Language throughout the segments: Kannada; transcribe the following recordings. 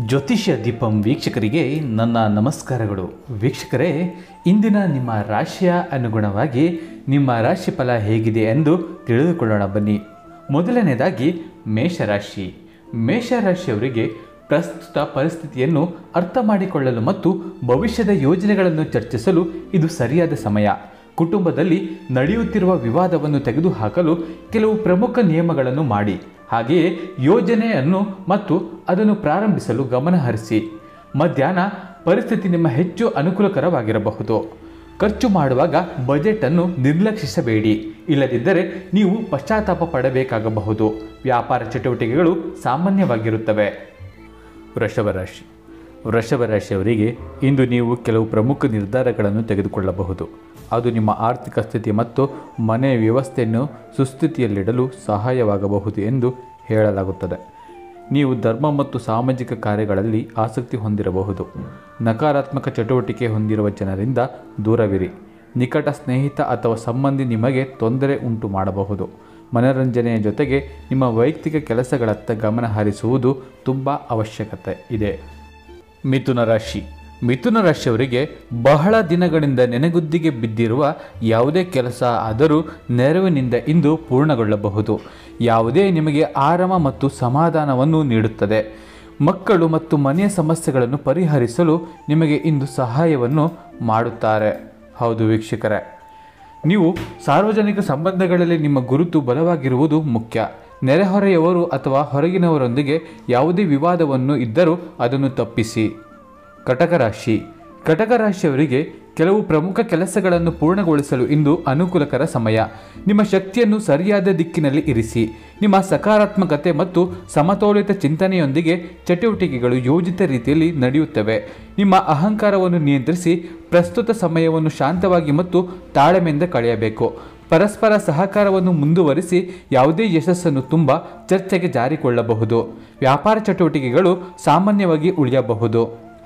ಜ್ಯೋತಿಷ್ಯ ದೀಪಂ ವೀಕ್ಷಕರಿಗೆ ನನ್ನ ನಮಸ್ಕಾರಗಳು ವೀಕ್ಷಕರೇ ಇಂದಿನ ನಿಮ್ಮ ರಾಶಿಯ ಅನುಗುಣವಾಗಿ ನಿಮ್ಮ ರಾಶಿ ಫಲ ಹೇಗಿದೆ ಎಂದು ತಿಳಿದುಕೊಳ್ಳೋಣ ಬನ್ನಿ ಮೊದಲನೇದಾಗಿ ಮೇಷರಾಶಿ ಮೇಷರಾಶಿಯವರಿಗೆ ಪ್ರಸ್ತುತ ಪರಿಸ್ಥಿತಿಯನ್ನು ಅರ್ಥ ಮಾಡಿಕೊಳ್ಳಲು ಮತ್ತು ಭವಿಷ್ಯದ ಯೋಜನೆಗಳನ್ನು ಚರ್ಚಿಸಲು ಇದು ಸರಿಯಾದ ಸಮಯ ಕುಟುಂಬದಲ್ಲಿ ನಡೆಯುತ್ತಿರುವ ವಿವಾದವನ್ನು ತೆಗೆದುಹಾಕಲು ಕೆಲವು ಪ್ರಮುಖ ನಿಯಮಗಳನ್ನು ಮಾಡಿ ಹಾಗೆಯೇ ಯೋಜನೆಯನ್ನು ಮತ್ತು ಅದನ್ನು ಪ್ರಾರಂಭಿಸಲು ಗಮನ ಹರಿಸಿ ಮಧ್ಯಾಹ್ನ ಪರಿಸ್ಥಿತಿ ನಿಮ್ಮ ಹೆಚ್ಚು ಅನುಕೂಲಕರವಾಗಿರಬಹುದು ಖರ್ಚು ಮಾಡುವಾಗ ಬಜೆಟನ್ನು ನಿರ್ಲಕ್ಷಿಸಬೇಡಿ ಇಲ್ಲದಿದ್ದರೆ ನೀವು ಪಶ್ಚಾತ್ತಾಪ ಪಡಬೇಕಾಗಬಹುದು ವ್ಯಾಪಾರ ಚಟುವಟಿಕೆಗಳು ಸಾಮಾನ್ಯವಾಗಿರುತ್ತವೆ ವೃಷಭ ರಾಶಿ ವೃಷಭ ರಾಶಿಯವರಿಗೆ ಇಂದು ನೀವು ಕೆಲವು ಪ್ರಮುಖ ನಿರ್ಧಾರಗಳನ್ನು ತೆಗೆದುಕೊಳ್ಳಬಹುದು ಅದು ನಿಮ್ಮ ಆರ್ಥಿಕ ಸ್ಥಿತಿ ಮತ್ತು ಮನೆ ವ್ಯವಸ್ಥೆಯನ್ನು ಸುಸ್ಥಿತಿಯಲ್ಲಿಡಲು ಸಹಾಯವಾಗಬಹುದು ಎಂದು ಹೇಳಲಾಗುತ್ತದೆ ನೀವು ಧರ್ಮ ಮತ್ತು ಸಾಮಾಜಿಕ ಕಾರ್ಯಗಳಲ್ಲಿ ಆಸಕ್ತಿ ಹೊಂದಿರಬಹುದು ನಕಾರಾತ್ಮಕ ಚಟುವಟಿಕೆ ಹೊಂದಿರುವ ಜನರಿಂದ ದೂರವಿರಿ ನಿಕಟ ಸ್ನೇಹಿತ ಅಥವಾ ಸಂಬಂಧಿ ನಿಮಗೆ ತೊಂದರೆ ಉಂಟು ಮಾಡಬಹುದು ಮನರಂಜನೆಯ ಜೊತೆಗೆ ನಿಮ್ಮ ವೈಯಕ್ತಿಕ ಕೆಲಸಗಳತ್ತ ಗಮನ ಹರಿಸುವುದು ತುಂಬ ಅವಶ್ಯಕತೆ ಇದೆ ಮಿಥುನ ರಾಶಿ ಮಿಥುನ ರಾಶಿಯವರಿಗೆ ಬಹಳ ದಿನಗಳಿಂದ ನೆನೆಗುದ್ದಿಗೆ ಬಿದ್ದಿರುವ ಯಾವುದೇ ಕೆಲಸ ಆದರೂ ನೆರವಿನಿಂದ ಇಂದು ಪೂರ್ಣಗೊಳ್ಳಬಹುದು ಯಾವುದೇ ನಿಮಗೆ ಆರಾಮ ಮತ್ತು ಸಮಾಧಾನವನ್ನು ನೀಡುತ್ತದೆ ಮಕ್ಕಳು ಮತ್ತು ಮನೆಯ ಸಮಸ್ಯೆಗಳನ್ನು ಪರಿಹರಿಸಲು ನಿಮಗೆ ಇಂದು ಸಹಾಯವನ್ನು ಮಾಡುತ್ತಾರೆ ಹೌದು ವೀಕ್ಷಕರೇ ನೀವು ಸಾರ್ವಜನಿಕ ಸಂಬಂಧಗಳಲ್ಲಿ ನಿಮ್ಮ ಗುರುತು ಬಲವಾಗಿರುವುದು ಮುಖ್ಯ ನೆರೆಹೊರೆಯವರು ಅಥವಾ ಹೊರಗಿನವರೊಂದಿಗೆ ಯಾವುದೇ ವಿವಾದವನ್ನು ಇದ್ದರೂ ಅದನ್ನು ತಪ್ಪಿಸಿ ಕಟಕ ರಾಶಿ ಕಟಕ ರಾಶಿಯವರಿಗೆ ಕೆಲವು ಪ್ರಮುಖ ಕೆಲಸಗಳನ್ನು ಪೂರ್ಣಗೊಳಿಸಲು ಇಂದು ಅನುಕೂಲಕರ ಸಮಯ ನಿಮ್ಮ ಶಕ್ತಿಯನ್ನು ಸರಿಯಾದ ದಿಕ್ಕಿನಲ್ಲಿ ಇರಿಸಿ ನಿಮ್ಮ ಸಕಾರಾತ್ಮಕತೆ ಮತ್ತು ಸಮತೋಲಿತ ಚಿಂತನೆಯೊಂದಿಗೆ ಚಟುವಟಿಕೆಗಳು ಯೋಜಿತ ರೀತಿಯಲ್ಲಿ ನಡೆಯುತ್ತವೆ ನಿಮ್ಮ ಅಹಂಕಾರವನ್ನು ನಿಯಂತ್ರಿಸಿ ಪ್ರಸ್ತುತ ಸಮಯವನ್ನು ಶಾಂತವಾಗಿ ಮತ್ತು ತಾಳ್ಮೆಯಿಂದ ಕಳೆಯಬೇಕು ಪರಸ್ಪರ ಸಹಕಾರವನ್ನು ಮುಂದುವರಿಸಿ ಯಾವುದೇ ಯಶಸ್ಸನ್ನು ತುಂಬ ಚರ್ಚೆಗೆ ಜಾರಿಕೊಳ್ಳಬಹುದು ವ್ಯಾಪಾರ ಚಟುವಟಿಕೆಗಳು ಸಾಮಾನ್ಯವಾಗಿ ಉಳಿಯಬಹುದು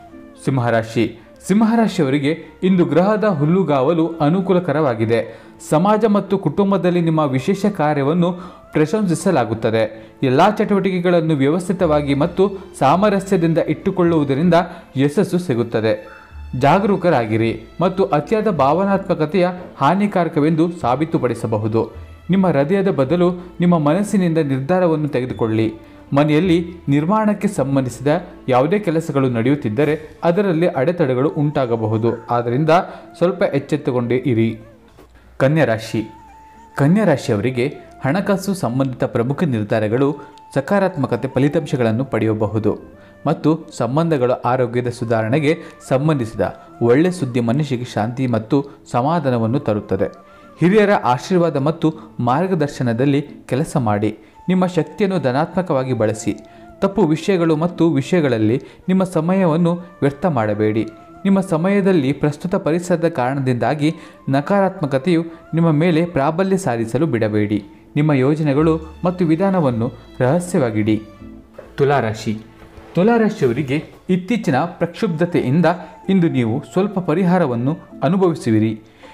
ಸಿಂಹರಾಶಿ ಸಿಂಹರಾಶಿಯವರಿಗೆ ಇಂದು ಗ್ರಹದ ಹುಲ್ಲುಗಾವಲು ಅನುಕೂಲಕರವಾಗಿದೆ ಸಮಾಜ ಮತ್ತು ಕುಟುಂಬದಲ್ಲಿ ನಿಮ್ಮ ವಿಶೇಷ ಕಾರ್ಯವನ್ನು ಪ್ರಶಂಸಿಸಲಾಗುತ್ತದೆ ಎಲ್ಲ ಚಟುವಟಿಕೆಗಳನ್ನು ವ್ಯವಸ್ಥಿತವಾಗಿ ಮತ್ತು ಸಾಮರಸ್ಯದಿಂದ ಇಟ್ಟುಕೊಳ್ಳುವುದರಿಂದ ಯಶಸ್ಸು ಸಿಗುತ್ತದೆ ಜಾಗರೂಕರಾಗಿರಿ ಮತ್ತು ಅತಿಯಾದ ಭಾವನಾತ್ಮಕತೆಯ ಹಾನಿಕಾರಕವೆಂದು ಸಾಬೀತುಪಡಿಸಬಹುದು ನಿಮ್ಮ ಹೃದಯದ ಬದಲು ನಿಮ್ಮ ಮನಸ್ಸಿನಿಂದ ನಿರ್ಧಾರವನ್ನು ತೆಗೆದುಕೊಳ್ಳಿ ಮನೆಯಲ್ಲಿ ನಿರ್ಮಾಣಕ್ಕೆ ಸಂಬಂಧಿಸಿದ ಯಾವುದೇ ಕೆಲಸಗಳು ನಡೆಯುತ್ತಿದ್ದರೆ ಅದರಲ್ಲಿ ಅಡೆತಡೆಗಳು ಉಂಟಾಗಬಹುದು ಆದ್ದರಿಂದ ಸ್ವಲ್ಪ ಎಚ್ಚೆತ್ತುಕೊಂಡೇ ಇರಿ ಕನ್ಯಾ ರಾಶಿ ಕನ್ಯಾ ರಾಶಿಯವರಿಗೆ ಹಣಕಾಸು ಸಂಬಂಧಿತ ಪ್ರಮುಖ ನಿರ್ಧಾರಗಳು ಸಕಾರಾತ್ಮಕತೆ ಫಲಿತಾಂಶಗಳನ್ನು ಪಡೆಯಬಹುದು ಮತ್ತು ಸಂಬಂಧಗಳ ಆರೋಗ್ಯದ ಸುಧಾರಣೆಗೆ ಸಂಬಂಧಿಸಿದ ಒಳ್ಳೆ ಸುದ್ದಿ ಮನುಷ್ಯಗೆ ಶಾಂತಿ ಮತ್ತು ಸಮಾಧಾನವನ್ನು ತರುತ್ತದೆ ಹಿರಿಯರ ಆಶೀರ್ವಾದ ಮತ್ತು ಮಾರ್ಗದರ್ಶನದಲ್ಲಿ ಕೆಲಸ ಮಾಡಿ ನಿಮ್ಮ ಶಕ್ತಿಯನ್ನು ಧನಾತ್ಮಕವಾಗಿ ಬಳಸಿ ತಪ್ಪು ವಿಷಯಗಳು ಮತ್ತು ವಿಷಯಗಳಲ್ಲಿ ನಿಮ್ಮ ಸಮಯವನ್ನು ವ್ಯರ್ಥ ಮಾಡಬೇಡಿ ನಿಮ್ಮ ಸಮಯದಲ್ಲಿ ಪ್ರಸ್ತುತ ಪರಿಸರದ ಕಾರಣದಿಂದಾಗಿ ನಕಾರಾತ್ಮಕತೆಯು ನಿಮ್ಮ ಮೇಲೆ ಪ್ರಾಬಲ್ಯ ಸಾಧಿಸಲು ಬಿಡಬೇಡಿ ನಿಮ್ಮ ಯೋಜನೆಗಳು ಮತ್ತು ವಿಧಾನವನ್ನು ರಹಸ್ಯವಾಗಿಡಿ ತುಲಾರಾಶಿ ತುಲಾರಾಶಿಯವರಿಗೆ ಇತ್ತೀಚಿನ ಪ್ರಕ್ಷುಬ್ಧತೆಯಿಂದ ಇಂದು ನೀವು ಸ್ವಲ್ಪ ಪರಿಹಾರವನ್ನು ಅನುಭವಿಸುವಿರಿ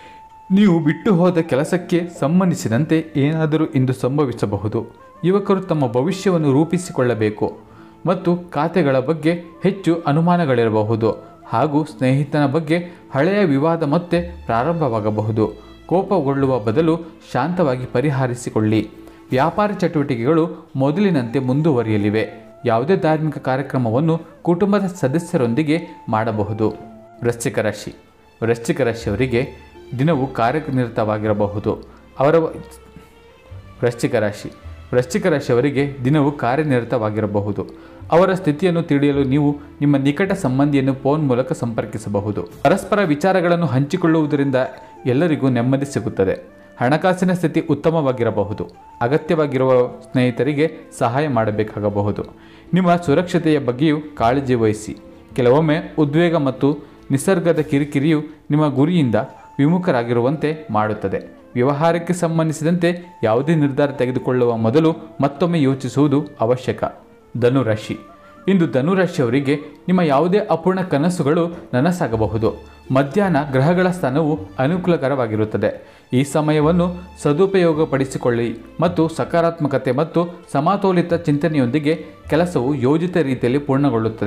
ನೀವು ಬಿಟ್ಟು ಹೋದ ಕೆಲಸಕ್ಕೆ ಸಂಬಂಧಿಸಿದಂತೆ ಏನಾದರೂ ಇಂದು ಸಂಭವಿಸಬಹುದು ಯುವಕರು ತಮ್ಮ ಭವಿಷ್ಯವನ್ನು ರೂಪಿಸಿಕೊಳ್ಳಬೇಕು ಮತ್ತು ಖಾತೆಗಳ ಬಗ್ಗೆ ಹೆಚ್ಚು ಅನುಮಾನಗಳಿರಬಹುದು ಹಾಗೂ ಸ್ನೇಹಿತನ ಬಗ್ಗೆ ಹಳೆಯ ವಿವಾದ ಮತ್ತೆ ಪ್ರಾರಂಭವಾಗಬಹುದು ಕೋಪಗೊಳ್ಳುವ ಬದಲು ಶಾಂತವಾಗಿ ಪರಿಹರಿಸಿಕೊಳ್ಳಿ ವ್ಯಾಪಾರ ಚಟುವಟಿಕೆಗಳು ಮೊದಲಿನಂತೆ ಮುಂದುವರಿಯಲಿವೆ ಯಾವುದೇ ಧಾರ್ಮಿಕ ಕಾರ್ಯಕ್ರಮವನ್ನು ಕುಟುಂಬದ ಸದಸ್ಯರೊಂದಿಗೆ ಮಾಡಬಹುದು ವೃಶ್ಚಿಕ ರಾಶಿ ವೃಶ್ಚಿಕ ರಾಶಿಯವರಿಗೆ ದಿನವು ಕಾರ್ಯನಿರತವಾಗಿರಬಹುದು ಅವರ ವೃಶ್ಚಿಕ ರಾಶಿ ವೃಶ್ಚಿಕ ರಾಶಿಯವರಿಗೆ ದಿನವು ಕಾರ್ಯನಿರತವಾಗಿರಬಹುದು ಅವರ ಸ್ಥಿತಿಯನ್ನು ತಿಳಿಯಲು ನೀವು ನಿಮ್ಮ ನಿಕಟ ಸಂಬಂಧಿಯನ್ನು ಫೋನ್ ಮೂಲಕ ಸಂಪರ್ಕಿಸಬಹುದು ಪರಸ್ಪರ ವಿಚಾರಗಳನ್ನು ಹಂಚಿಕೊಳ್ಳುವುದರಿಂದ ಎಲ್ಲರಿಗೂ ನೆಮ್ಮದಿ ಸಿಗುತ್ತದೆ ಹಣಕಾಸಿನ ಸ್ಥಿತಿ ಉತ್ತಮವಾಗಿರಬಹುದು ಅಗತ್ಯವಾಗಿರುವ ಸ್ನೇಹಿತರಿಗೆ ಸಹಾಯ ಮಾಡಬೇಕಾಗಬಹುದು ನಿಮ್ಮ ಸುರಕ್ಷತೆಯ ಬಗ್ಗೆಯೂ ಕಾಳಜಿ ವಹಿಸಿ ಕೆಲವೊಮ್ಮೆ ಉದ್ವೇಗ ಮತ್ತು ನಿಸರ್ಗದ ಕಿರಿಕಿರಿಯು ನಿಮ್ಮ ಗುರಿಯಿಂದ ವಿಮುಖರಾಗಿರುವಂತೆ ಮಾಡುತ್ತದೆ ವ್ಯವಹಾರಕ್ಕೆ ಸಂಬಂಧಿಸಿದಂತೆ ಯಾವುದೇ ನಿರ್ಧಾರ ತೆಗೆದುಕೊಳ್ಳುವ ಮೊದಲು ಮತ್ತೊಮ್ಮೆ ಯೋಚಿಸುವುದು ಅವಶ್ಯಕ ಧನುರಾಶಿ ಇಂದು ಧನುರಾಶಿಯವರಿಗೆ ನಿಮ್ಮ ಯಾವುದೇ ಅಪೂರ್ಣ ಕನಸುಗಳು ನನಸಾಗಬಹುದು ಮಧ್ಯಾಹ್ನ ಗ್ರಹಗಳ ಸ್ಥಾನವು ಅನುಕೂಲಕರವಾಗಿರುತ್ತದೆ ಈ ಸಮಯವನ್ನು ಸದುಪಯೋಗಪಡಿಸಿಕೊಳ್ಳಿ ಮತ್ತು ಸಕಾರಾತ್ಮಕತೆ ಮತ್ತು ಸಮತೋಲಿತ ಚಿಂತನೆಯೊಂದಿಗೆ ಕೆಲಸವು ಯೋಜಿತ ರೀತಿಯಲ್ಲಿ ಪೂರ್ಣಗೊಳ್ಳುತ್ತದೆ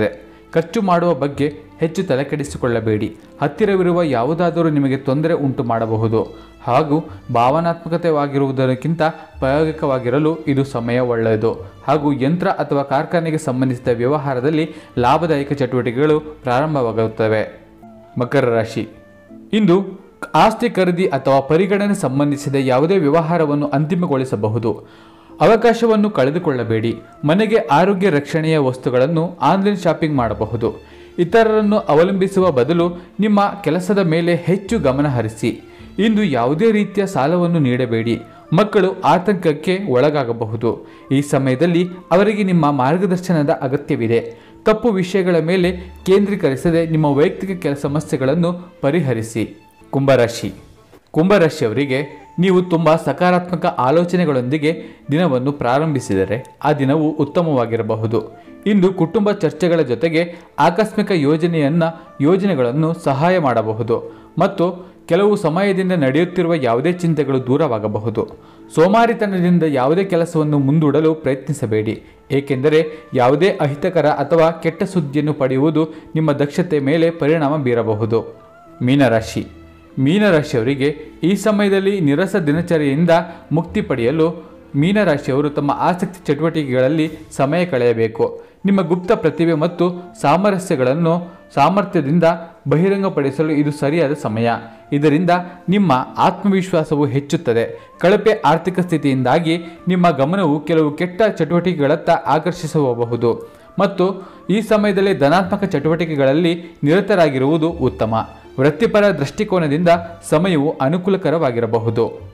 ಖರ್ಚು ಮಾಡುವ ಬಗ್ಗೆ ಹೆಚ್ಚು ತಲೆಕೆಡಿಸಿಕೊಳ್ಳಬೇಡಿ ಹತ್ತಿರವಿರುವ ಯಾವುದಾದರೂ ನಿಮಗೆ ತೊಂದರೆ ಉಂಟು ಮಾಡಬಹುದು ಹಾಗೂ ಭಾವನಾತ್ಮಕತೆವಾಗಿರುವುದಕ್ಕಿಂತ ಪ್ರಾಯೋಗಿಕವಾಗಿರಲು ಇದು ಸಮಯ ಒಳ್ಳೆಯದು ಹಾಗೂ ಯಂತ್ರ ಅಥವಾ ಕಾರ್ಖಾನೆಗೆ ಸಂಬಂಧಿಸಿದ ವ್ಯವಹಾರದಲ್ಲಿ ಲಾಭದಾಯಕ ಚಟುವಟಿಕೆಗಳು ಪ್ರಾರಂಭವಾಗುತ್ತವೆ ಮಕರ ರಾಶಿ ಇಂದು ಆಸ್ತಿ ಖರೀದಿ ಅಥವಾ ಪರಿಗಣನೆ ಸಂಬಂಧಿಸಿದ ಯಾವುದೇ ವ್ಯವಹಾರವನ್ನು ಅಂತಿಮಗೊಳಿಸಬಹುದು ಅವಕಾಶವನ್ನು ಕಳೆದುಕೊಳ್ಳಬೇಡಿ ಮನೆಗೆ ಆರೋಗ್ಯ ರಕ್ಷಣೆಯ ವಸ್ತುಗಳನ್ನು ಆನ್ಲೈನ್ ಶಾಪಿಂಗ್ ಮಾಡಬಹುದು ಇತರರನ್ನು ಅವಲಂಬಿಸುವ ಬದಲು ನಿಮ್ಮ ಕೆಲಸದ ಮೇಲೆ ಹೆಚ್ಚು ಗಮನ ಹರಿಸಿ ಇಂದು ಯಾವುದೇ ರೀತಿಯ ಸಾಲವನ್ನು ನೀಡಬೇಡಿ ಮಕ್ಕಳು ಆತಂಕಕ್ಕೆ ಒಳಗಾಗಬಹುದು ಈ ಸಮಯದಲ್ಲಿ ಅವರಿಗೆ ನಿಮ್ಮ ಮಾರ್ಗದರ್ಶನದ ಅಗತ್ಯವಿದೆ ತಪ್ಪು ವಿಷಯಗಳ ಮೇಲೆ ಕೇಂದ್ರೀಕರಿಸದೆ ನಿಮ್ಮ ವೈಯಕ್ತಿಕ ಕೆಲ ಸಮಸ್ಯೆಗಳನ್ನು ಪರಿಹರಿಸಿ ಕುಂಭರಾಶಿ ಕುಂಭರಾಶಿಯವರಿಗೆ ನೀವು ತುಂಬ ಸಕಾರಾತ್ಮಕ ಆಲೋಚನೆಗಳೊಂದಿಗೆ ದಿನವನ್ನು ಪ್ರಾರಂಭಿಸಿದರೆ ಆ ದಿನವು ಉತ್ತಮವಾಗಿರಬಹುದು ಇಂದು ಕುಟುಂಬ ಚರ್ಚೆಗಳ ಜೊತೆಗೆ ಆಕಸ್ಮಿಕ ಯೋಜನೆಯನ್ನ ಯೋಜನೆಗಳನ್ನು ಸಹಾಯ ಮಾಡಬಹುದು ಮತ್ತು ಕೆಲವು ಸಮಯದಿಂದ ನಡೆಯುತ್ತಿರುವ ಯಾವುದೇ ಚಿಂತೆಗಳು ದೂರವಾಗಬಹುದು ಸೋಮಾರಿತನದಿಂದ ಯಾವುದೇ ಕೆಲಸವನ್ನು ಮುಂದೂಡಲು ಪ್ರಯತ್ನಿಸಬೇಡಿ ಏಕೆಂದರೆ ಯಾವುದೇ ಅಹಿತಕರ ಅಥವಾ ಕೆಟ್ಟ ಸುದ್ದಿಯನ್ನು ಪಡೆಯುವುದು ನಿಮ್ಮ ದಕ್ಷತೆ ಮೇಲೆ ಪರಿಣಾಮ ಬೀರಬಹುದು ಮೀನರಾಶಿ ಮೀನರಾಶಿಯವರಿಗೆ ಈ ಸಮಯದಲ್ಲಿ ನಿರಸ ದಿನಚರಿಯಿಂದ ಮುಕ್ತಿ ಪಡೆಯಲು ಮೀನರಾಶಿಯವರು ತಮ್ಮ ಆಸಕ್ತಿ ಚಟುವಟಿಕೆಗಳಲ್ಲಿ ಸಮಯ ಕಳೆಯಬೇಕು ನಿಮ್ಮ ಗುಪ್ತ ಪ್ರತಿಭೆ ಮತ್ತು ಸಾಮರಸ್ಯಗಳನ್ನು ಸಾಮರ್ಥ್ಯದಿಂದ ಬಹಿರಂಗಪಡಿಸಲು ಇದು ಸರಿಯಾದ ಸಮಯ ಇದರಿಂದ ನಿಮ್ಮ ಆತ್ಮವಿಶ್ವಾಸವು ಹೆಚ್ಚುತ್ತದೆ ಕಳಪೆ ಆರ್ಥಿಕ ಸ್ಥಿತಿಯಿಂದಾಗಿ ನಿಮ್ಮ ಗಮನವು ಕೆಲವು ಕೆಟ್ಟ ಚಟುವಟಿಕೆಗಳತ್ತ ಆಕರ್ಷಿಸಬಹುದು ಮತ್ತು ಈ ಸಮಯದಲ್ಲಿ ಧನಾತ್ಮಕ ಚಟುವಟಿಕೆಗಳಲ್ಲಿ ನಿರತರಾಗಿರುವುದು ಉತ್ತಮ ವೃತ್ತಿಪರ ದೃಷ್ಟಿಕೋನದಿಂದ ಸಮಯವು ಅನುಕೂಲಕರವಾಗಿರಬಹುದು